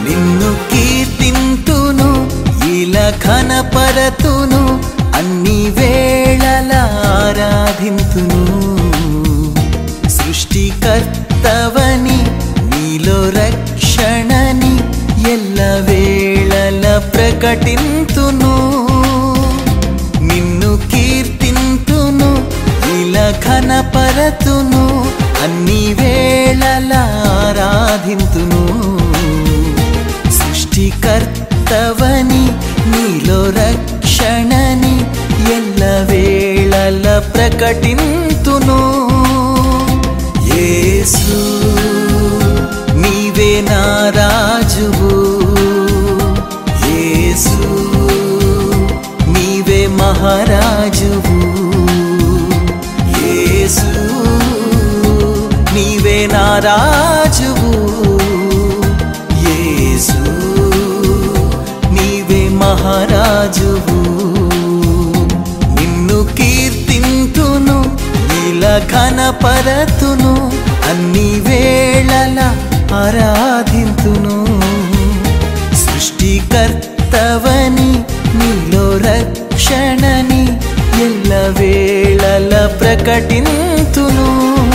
నిన్ను కీర్తింతును ఇలా ఘనపరతును అన్ని వేళల ఆరాధింతును సృష్టికర్తవని నీలో రక్షణని ఎల్ల వేళల ప్రకటింతును నిన్ను కీర్తింతును ఇలా ఘనపరతును అన్ని వేళల ఆరాధింతును సృష్టికర్తవని నీలో రక్షణని ఎల్ల వేళల ప్రకటింతును యేసు నీవే నా రాజువు యేసు నీవే మహారాజువు యేసు నీవే నా రాజువు యేసు నీవే మహారాజువు నిన్ను కీర్తింతును ఇలా ఘనపరతును అన్ని వేళల ఆరాధింతును సృష్టికర్తవని నీలో రక్షణని ఎల్ల వేళల ప్రకటింతును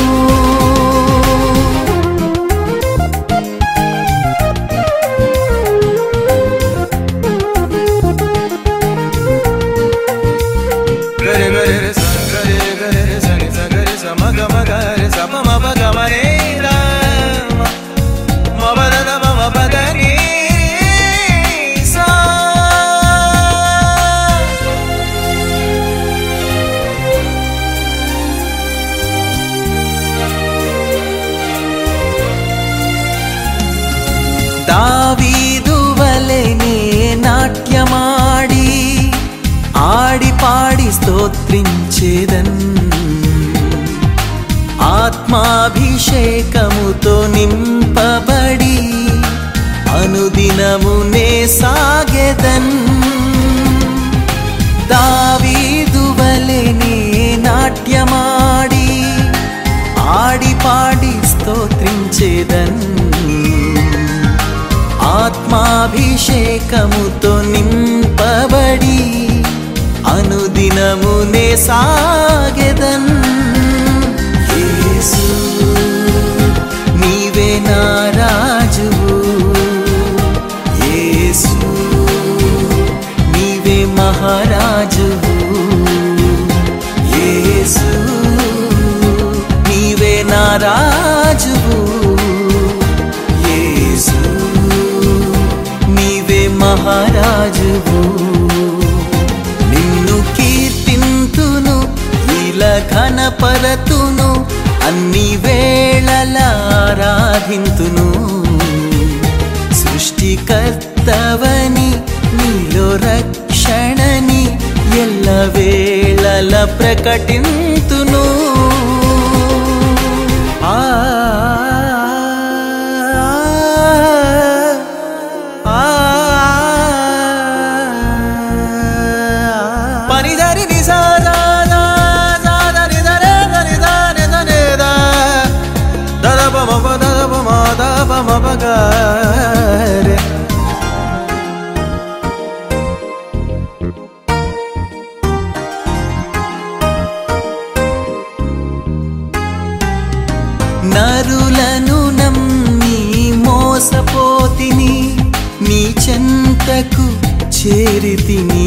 గరి గరి రి స గరి గరి రి స ని స గరి స మ గ మ గ రి స ప మ ప గ మ రే ర మ మ ప ద ద మ మ ప గ రి స దావీదు వలెనే నాట్యమాడి ఆడి పాడి స్తోత్రించేదన్ ఆత్మాభిషేకముతో నింపబడి అనుదినమునే సాగెదన్ దావీదు వలెనే నాట్యమాడి ఆడి పాడి స్తోత్రించేదన్ ఆత్మాభిషేకముతో నింపబడి అనుదినమునే సాగెదన్ యేసు నీవే నా రాజువు యేసు నీవే మహారాజువు యేసు నీవే నా రాజువు యేసు నీవే మహారాజువు నిన్ను కీర్తింతును ఇలా ఘనపరతును అన్ని వేళల ఆరాధింతును సృష్టికర్తవని నీలో రక్షణని ఎల్ల వేళల ప్రకటింతును ఆ పని దరి ని సా దా దా దా ద ని ద రే ద ని ద ని ద ని ద ద ద ప మ ప ద ద ప మ ద ప మ ప గ రే నరులను నమ్మి మోసపోతిని నీ చెంతకు చేరితిని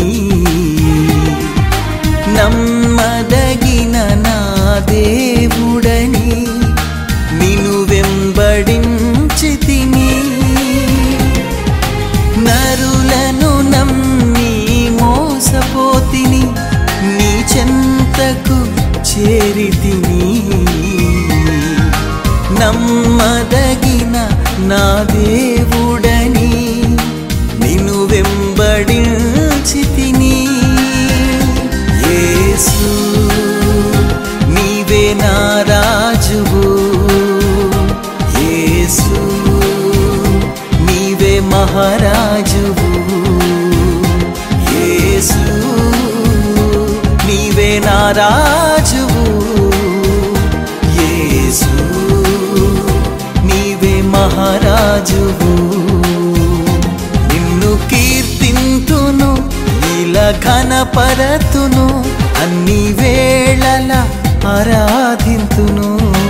నమ్మదగిన నా దేవుడని నిను వెంబడించితిని నరులను నమ్మి మోసపోతిని నీ చెంతకు చేరితిని నమ్మదగిన నా దేవుడని నిన్ను వెంబడించితిని యేసు నీవే నా రాజువు యేసు నీవే మహారాజువు యేసు నీవే నా రాజువు యేసు నీవే మహారాజువు నిన్ను కీర్తింతును ఇలా ఘనపరతును అన్ని వేళల ఆరాధింతును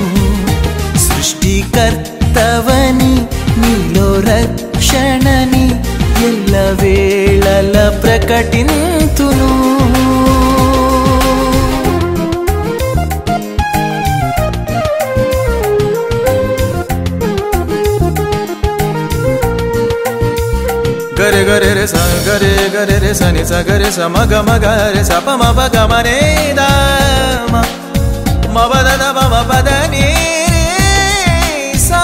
సృష్టికర్తవని నీలో రక్షణని ఎల్ల వేళల ప్రకటింతును గరి గరి రే స గరి గరి రే స ని స గరి స మ గ మ గ రి స ప మ ప గ మ నే ద మ మ ప ద ద ప మ ప ద ని రి స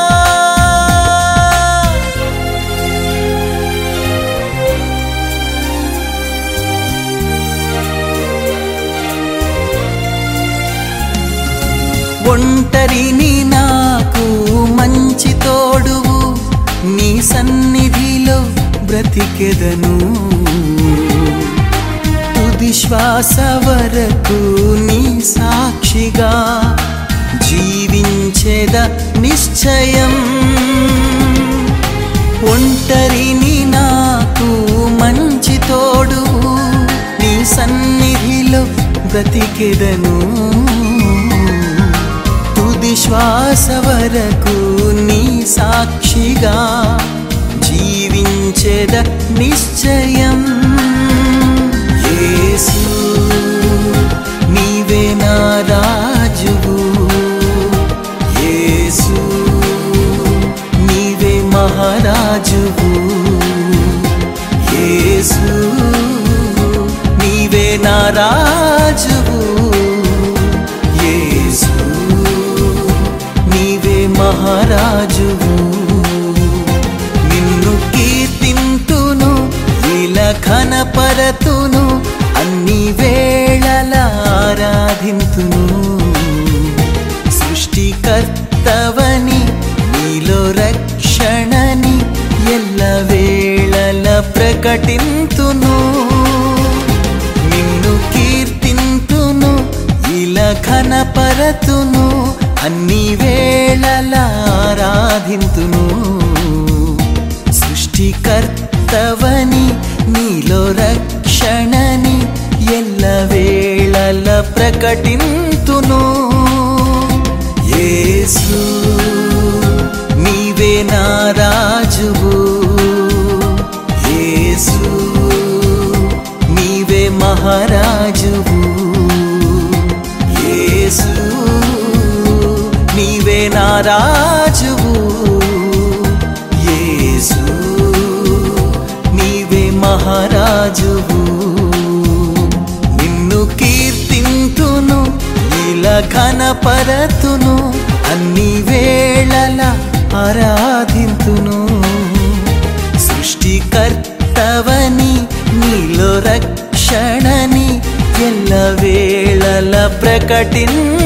ఒంటరిని నాకు మంచి తోడువు నీ సన్నిధిలో బ్రతికెదను తుది శ్వాస వరకు నీ సాక్షిగా జీవించేద నిశ్చయం ఒంటరిని నాకు మంచి తోడు నీ సన్నిధిలో బ్రతికెదను తుది శ్వాస వరకు నీ సాక్షిగా జీవించేద నిశ్చయం యేసు నీవే నా రాజువు యేసు నీవే మహారాజువు యేసు నీవే నా రాజువు యేసు నీవే మహారాజువు నిన్ను కీర్తింతును ఇలా ఘనపరతును అన్ని వేళల ఆరాధింతును సృష్టికర్తవని నీలో రక్షణని ఎల్ల వేళల ప్రకటింతును నిన్ను కీర్తింతును ఇలా ఘనపరతును అన్ని వేళల ఆరాధింతును సృష్టికర్తవని నీలో రక్షణని ఎల్ల వేళల ప్రకటింతును యేసు నీవే నా రాజువు యేసు నీవే మహారాజువు యేసు నీవే నా రాజువు యేసు నీవే మహారాజువు నిన్ను కీర్తింతును ఇలా ఘనపరతును అన్ని వేళల ఆరాధింతును సృష్టికర్తవని నీలో రక్షణని ఎల్ల వేళల ప్రకటింతును